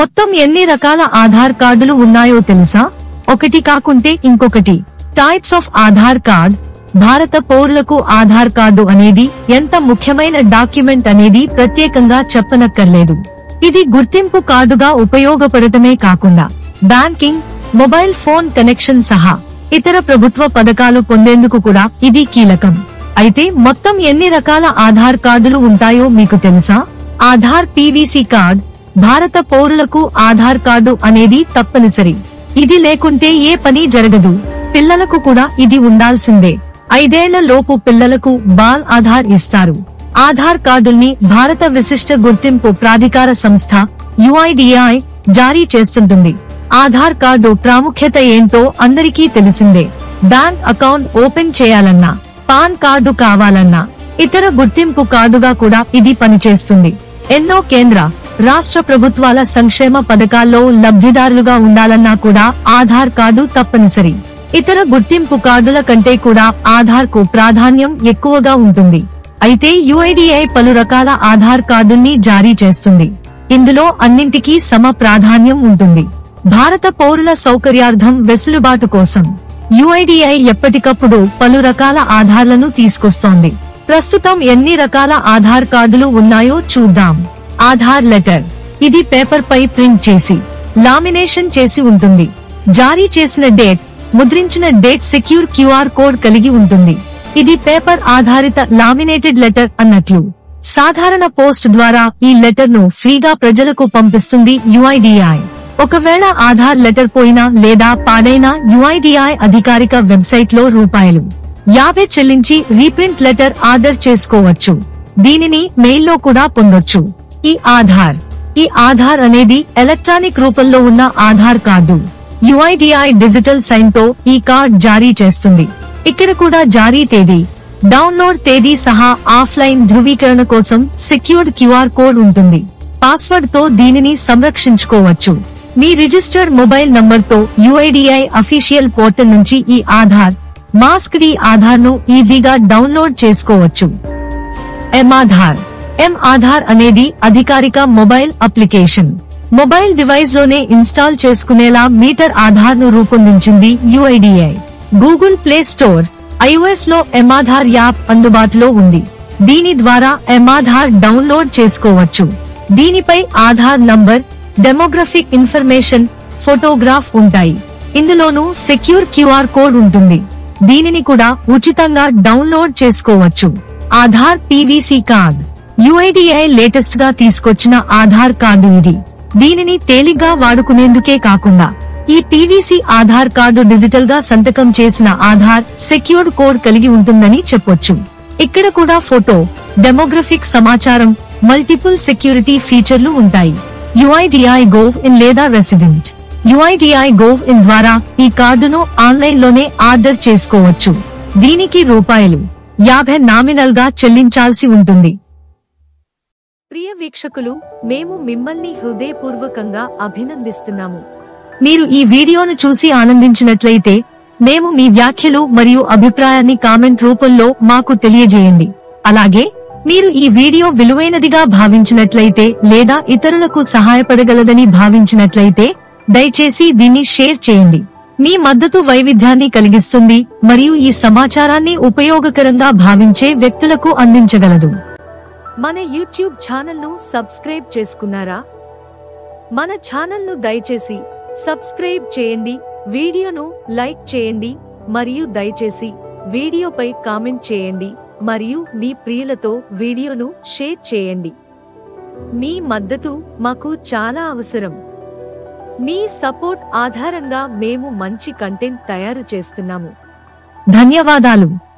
మొత్తం ఎన్ని రకాల ఆధార్ కార్డులు ఉన్నాయో తెలుసా ఒకటి కాకుంటే ఇంకొకటి టైప్స్ ఆఫ్ ఆధార్ కార్డ్ భారత పౌరులకు ఆధార్ కార్డు అనేది ఎంత ముఖ్యమైన డాక్యుమెంట్ అనేది ప్రత్యేకంగా చెప్పనక్కర్లేదు ఇది గుర్తింపు కార్డుగా ఉపయోగపడటమే కాకుండా బ్యాంకింగ్ మొబైల్ ఫోన్ కనెక్షన్ సహా ఇతర ప్రభుత్వ పథకాలు పొందేందుకు కూడా ఇది కీలకం అయితే మొత్తం ఎన్ని రకాల ఆధార్ కార్డులు ఉంటాయో మీకు తెలుసా ఆధార్ పీవీసీ కార్డ్ భారత పౌరులకు ఆధార్ కార్డు అనేది తప్పనిసరి ఇది లేకుంటే ఏ పని జరగదు పిల్లలకు కూడా ఇది ఉండాల్సిందే ఐదేళ్ల లోపు పిల్లలకు బాల్ ఆధార్ ఇస్తారు ఆధార్ కార్డుల్ని భారత విశిష్ట గుర్తింపు ప్రాధికార సంస్థ యుఐడిఐ జారీ చేస్తుంటుంది ఆధార్ కార్డు ప్రాముఖ్యత ఏంటో అందరికీ తెలిసిందే బ్యాంక్ అకౌంట్ ఓపెన్ చేయాలన్నా పాన్ కార్డు కావాలన్నా ఇతర గుర్తింపు కార్డుగా కూడా ఇది పనిచేస్తుంది ఎన్నో కేంద్ర రాష్ట్ర ప్రభుత్వాల సంక్షేమ పథకాల్లో లబ్ధిదారులుగా ఉండాలన్నా కూడా ఆధార్ కార్డు తప్పనిసరి ఇతర గుర్తింపు కార్డుల కంటే కూడా ఆధార్ కు ప్రాధాన్యం ఎక్కువగా ఉంటుంది అయితే యుఐడిఐ పలు రకాల ఆధార్ కార్డుల్ని జారీ చేస్తుంది ఇందులో అన్నింటికీ సమ ప్రాధాన్యం ఉంటుంది భారత పౌరుల సౌకర్యార్థం వెసులుబాటు కోసం యుఐడిఐ ఎప్పటికప్పుడు పలు రకాల ఆధార్లను తీసుకొస్తోంది ప్రస్తుతం ఎన్ని రకాల ఆధార్ కార్డులు ఉన్నాయో చూద్దాం ఆధార్ లెటర్ ఇది పేపర్ పై ప్రింట్ చేసి లామినేషన్ చేసి ఉంటుంది జారీ చేసిన డేట్ ముద్రించిన డేట్ సెక్యూర్ క్యూఆర్ కోడ్ కలిగి ఉంటుంది ఇది పేపర్ ఆధారిత లామినేటెడ్ లెటర్ అన్నట్లు సాధారణ పోస్ట్ ద్వారా ఈ లెటర్ ను ఫ్రీగా ప్రజలకు పంపిస్తుంది యుఐడిఐ ఒకవేళ ఆధార్ లెటర్ పోయినా లేదా పాడైనా యుఐడిఐ అధికారిక వెబ్సైట్ లో రూపాయలు యాభై చెల్లించి రీప్రింట్ లెటర్ ఆర్డర్ చేసుకోవచ్చు దీనిని మెయిల్లో కూడా పొందొచ్చు ఈ ఆధార్ ఈ ఆధార్ అనేది ఎలక్ట్రానిక్ రూపంలో ఉన్న Aadhaar card UIDAI digital sign తో ఈ కార్డ్ జారీ చేస్తుంది ఇక్కడ కూడా జారీ తేదీ డౌన్లోడ్ తేదీ సహా ఆఫ్లైన్ ధృవీకరణ కోసం సెక్యూర్డ్ క్యూఆర్ కోడ్ ఉంటుంది పాస్వర్డ్ తో దీనిని సంరక్షించుకోవచ్చు మీ రిజిస్టర్డ్ మొబైల్ నంబర్ తో యుఐడిఐ అఫీషియల్ పోర్టల్ నుంచి ఈ ఆధార్ మాస్క్ డి ఆధార్ ను ఈజీగా డౌన్లోడ్ చేసుకోవచ్చు ఎం ఆధార్ ఎం ఆధార్ అనేది అధికారిక మొబైల్ అప్లికేషన్ మొబైల్ డివైస్ లోనే ఇన్స్టాల్ చేసుకునేలా మీటర్ ఆధార్ ను రూపొందించింది UIDAI Google Play Store iOS లో ఎమాధార్ యాప్ అందుబాటులో ఉంది దీని ద్వారా ఎమాధార్ డౌన్లోడ్ చేసుకోవచ్చు దీనిపై Aadhaar number demographic information photograph ఉంటాయి ఇందులోనూ సెక్యూర్ క్యూఆర్ కోడ్ ఉంటుంది దీనిని కూడా ఉచితంగా డౌన్లోడ్ చేసుకోవచ్చు Aadhaar PVC card UIDAI latest గా తీసుకొచ్చిన ఆధార్ కార్డు ఇది దీనిని తేలిగ్గా వాడుకునేందుకే కాకుండా ఈ పీవీసీ ఆధార్ కార్డు డిజిటల్ గా సంతకం చేసిన ఆధార్ సెక్యూర్డ్ కోడ్ కలిగి ఉంటుందని చెప్పొచ్చు ఇక్కడ కూడా ఫోటో డెమోగ్రఫిక్ సమాచారం మల్టిపుల్ సెక్యూరిటీ ఫీచర్లు ఉంటాయి యుఐడిఐ గోవ్ ఇన్ లేదా రెసిడెంట్ యుఐడిఐ గోవ్ ఇన్ ద్వారా ఈ కార్డును ఆన్లైన్ లోనే ఆర్డర్ చేసుకోవచ్చు దీనికి రూపాయలు యాభై నామినల్ గా చెల్లించాల్సి ఉంటుంది ప్రియ వీక్షకులు మేము మిమ్మల్ని హృదయపూర్వకంగా అభినందిస్తున్నాము మీరు ఈ వీడియోను చూసి ఆనందించినట్లయితే మేము మీ వ్యాఖ్యలు మరియు అభిప్రాయాన్ని కామెంట్ రూపంలో మాకు తెలియజేయండి అలాగే మీరు ఈ వీడియో విలువైనదిగా భావించినట్లయితే లేదా ఇతరులకు సహాయపడగలదని భావించినట్లయితే దయచేసి దీన్ని షేర్ చేయండి మీ మద్దతు వైవిధ్యాన్ని కలిగిస్తుంది మరియు ఈ సమాచారాన్ని ఉపయోగకరంగా భావించే వ్యక్తులకు అందించగలదు మన యూట్యూబ్ ఛానల్ ను సబ్స్క్రైబ్ చేసుకున్నారా మన ఛానల్ ను దయచేసి సబ్స్క్రైబ్ చేయండి వీడియోను లైక్ చేయండి మరియు దయచేసి వీడియోపై కామెంట్ చేయండి మరియు మీ ప్రియులతో వీడియోను షేర్ చేయండి మీ మద్దతు మాకు చాలా అవసరం మీ సపోర్ట్ ఆధారంగా మేము మంచి కంటెంట్ తయారు చేస్తున్నాము ధన్యవాదాలు